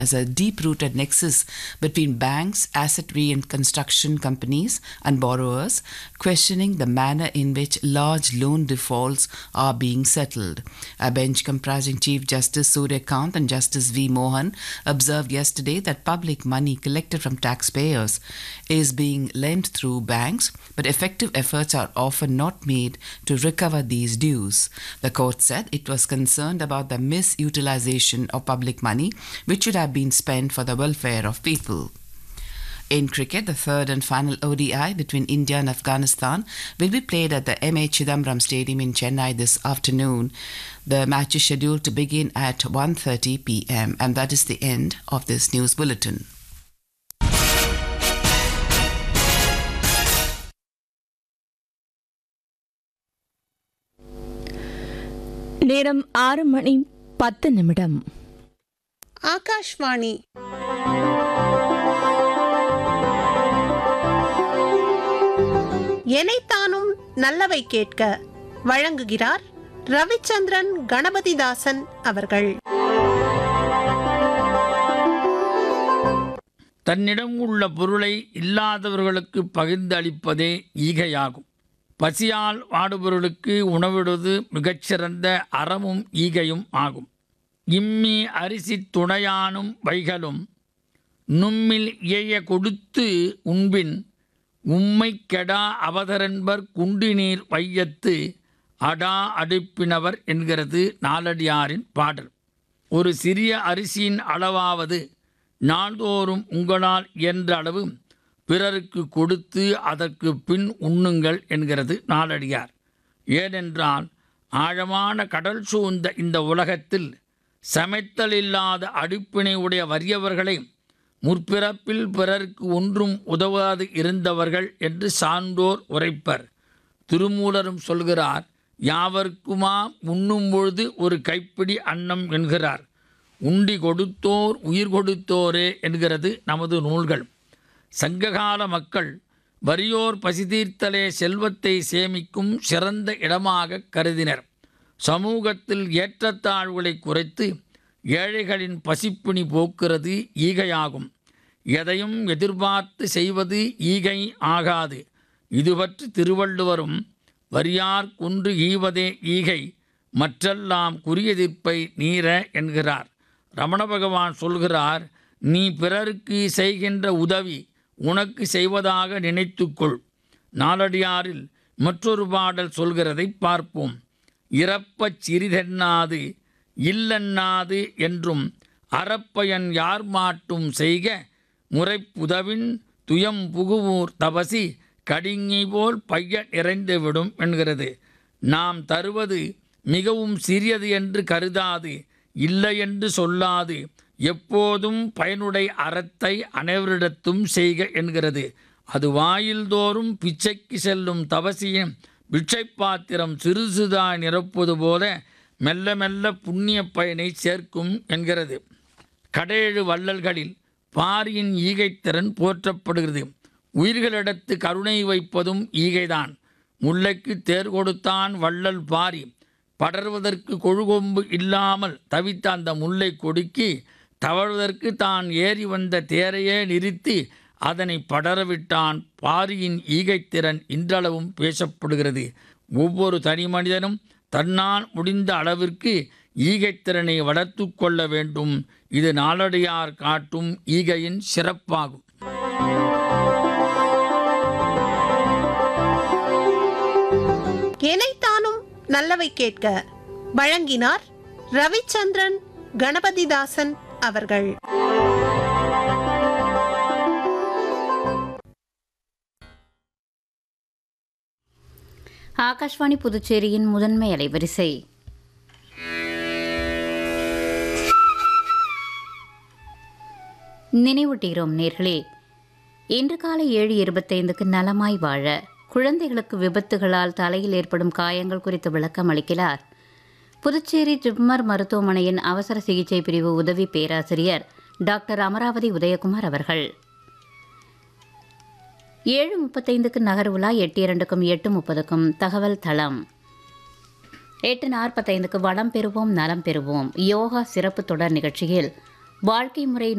as a deep rooted nexus between banks, asset reconstruction companies, and borrowers, questioning the manner in which large loan defaults are being settled. A bench comprising Chief Justice Surya Kant and Justice V. Mohan observed yesterday that public money collected from taxpayers is being lent through banks, but effective efforts are often not made to recover these dues. The court said it was concerned about the misutilization of public money, which should have been spent for the welfare of people. In cricket, the third and final ODI between India and Afghanistan will be played at the MA Chidambaram Stadium in Chennai this afternoon. The match is scheduled to begin at 1:30 p.m. and that is the end of this news bulletin. நேரம் ஆறு மணி பத்து நிமிடம் ஆகாஷ்வாணி எனைத்தானும் நல்லவை கேட்க வழங்குகிறார் ரவிச்சந்திரன் கணபதிதாசன் அவர்கள் தன்னிடம் உள்ள பொருளை இல்லாதவர்களுக்கு பகிர்ந்து அளிப்பதே ஈகையாகும் பசியால் வாடுபவர்களுக்கு உணவிடுவது மிகச்சிறந்த அறமும் ஈகையும் ஆகும் இம்மி அரிசி துணையானும் வைகளும் நும்மில் இயைய கொடுத்து உண்பின் உம்மை கெடா அவதரன்பர் குண்டிநீர் வையத்து அடா அடுப்பினவர் என்கிறது நாலடியாரின் பாடல் ஒரு சிறிய அரிசியின் அளவாவது நாள்தோறும் உங்களால் இயன்ற அளவு பிறருக்கு கொடுத்து அதற்கு பின் உண்ணுங்கள் என்கிறது நாலடியார் ஏனென்றால் ஆழமான கடல் சூழ்ந்த இந்த உலகத்தில் சமைத்தல் இல்லாத அடுப்பினை உடைய வறியவர்களை முற்பிறப்பில் பிறருக்கு ஒன்றும் உதவாது இருந்தவர்கள் என்று சான்றோர் உரைப்பர் திருமூலரும் சொல்கிறார் யாவர்க்குமா உண்ணும் பொழுது ஒரு கைப்பிடி அன்னம் என்கிறார் உண்டி கொடுத்தோர் உயிர் கொடுத்தோரே என்கிறது நமது நூல்கள் சங்ககால மக்கள் வறியோர் பசி தீர்த்தலே செல்வத்தை சேமிக்கும் சிறந்த இடமாக கருதினர் சமூகத்தில் ஏற்றத்தாழ்வுகளை குறைத்து ஏழைகளின் பசிப்பிணி போக்குறது ஈகையாகும் எதையும் எதிர்பார்த்து செய்வது ஈகை ஆகாது இது பற்றி திருவள்ளுவரும் வரியார் குன்று ஈவதே ஈகை மற்றெல்லாம் குறியெதிர்ப்பை நீர என்கிறார் ரமண பகவான் சொல்கிறார் நீ பிறருக்கு செய்கின்ற உதவி உனக்கு செய்வதாக நினைத்துக்கொள் நாலடியாரில் மற்றொரு பாடல் சொல்கிறதை பார்ப்போம் இறப்பச் சிறிதென்னாது இல்லென்னாது என்றும் அறப்பயன் யார் மாட்டும் செய்க முறைப்புதவின் துயம் புகுவூர் தபசி கடிங்கை போல் பைய நிறைந்துவிடும் என்கிறது நாம் தருவது மிகவும் சிறியது என்று கருதாது இல்லை என்று சொல்லாது எப்போதும் பயனுடை அறத்தை அனைவரிடத்தும் செய்க என்கிறது அது வாயில்தோறும் பிச்சைக்கு செல்லும் தவசியின் பிட்சை பாத்திரம் சிறுசுதாய் நிரப்புவது போல மெல்ல மெல்ல புண்ணிய பயனை சேர்க்கும் என்கிறது கடேழு வள்ளல்களில் பாரியின் ஈகைத்திறன் போற்றப்படுகிறது உயிர்களிடத்து கருணை வைப்பதும் ஈகைதான் முல்லைக்கு தேர் கொடுத்தான் வள்ளல் பாரி படர்வதற்கு கொழுகொம்பு இல்லாமல் தவித்த அந்த முல்லை கொடுக்கி தவழ்வதற்கு தான் ஏறி வந்த தேரையே நிறுத்தி அதனை படரவிட்டான் பாரியின் ஈகைத்திறன் இன்றளவும் பேசப்படுகிறது ஒவ்வொரு தனி மனிதனும் தன்னால் முடிந்த அளவிற்கு ஈகைத்திறனை வளர்த்து கொள்ள வேண்டும் இது நாளடியார் காட்டும் ஈகையின் சிறப்பாகும் எனைத்தானும் நல்லவை கேட்க வழங்கினார் ரவிச்சந்திரன் கணபதிதாசன் அவர்கள் ஆகாஷ்வாணி புதுச்சேரியின் முதன்மை அலைவரிசை நினைவூட்டுகிறோம் நேர்களே இன்று காலை ஏழு இருபத்தைந்துக்கு நலமாய் வாழ குழந்தைகளுக்கு விபத்துகளால் தலையில் ஏற்படும் காயங்கள் குறித்து விளக்கம் அளிக்கிறார் புதுச்சேரி ஜிப்மர் மருத்துவமனையின் அவசர சிகிச்சை பிரிவு உதவி பேராசிரியர் டாக்டர் அமராவதி உதயகுமார் அவர்கள் ஏழு முப்பத்தைந்துக்கு நகர் உலா எட்டு இரண்டுக்கும் எட்டு முப்பதுக்கும் தகவல் தளம் எட்டு நாற்பத்தைந்துக்கு வளம் பெறுவோம் நலம் பெறுவோம் யோகா சிறப்பு தொடர் நிகழ்ச்சியில் வாழ்க்கை முறை